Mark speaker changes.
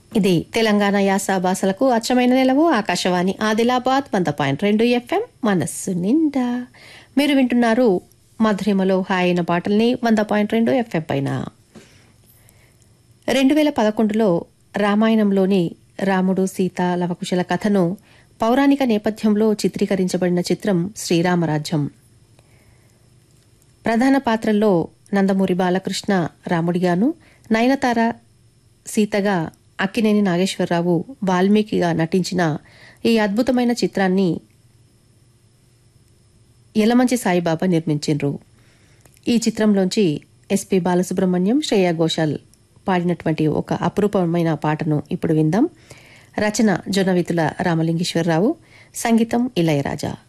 Speaker 1: ఇది తెలంగాణ యాస భాషలకు అచ్చమైన నిలవు ఆకాశవాణి ఆదిలాబాద్ వంద పాయింట్ రెండు ఎఫ్ఎం మనస్సు నిండా మీరు వింటున్నారు మధురిమలో హాయిన పాటల్ని వంద పాయింట్ రెండు ఎఫ్ఎం పైన రెండు వేల పదకొండులో రామాయణంలోని రాముడు సీత లవకుశల కథను పౌరాణిక నేపథ్యంలో చిత్రీకరించబడిన చిత్రం శ్రీరామరాజ్యం ప్రధాన పాత్రల్లో నందమూరి బాలకృష్ణ రాముడిగాను నయనతార సీతగా అక్కినేని నాగేశ్వరరావు వాల్మీకిగా నటించిన ఈ అద్భుతమైన చిత్రాన్ని యలమంచి సాయిబాబా నిర్మించిండ్రు ఈ చిత్రంలోంచి ఎస్పి బాలసుబ్రహ్మణ్యం శ్రేయా ఘోషాల్ పాడినటువంటి ఒక అపురూపమైన పాటను ఇప్పుడు విందాం రచన జొన్నవితుల రామలింగేశ్వరరావు సంగీతం ఇళయరాజా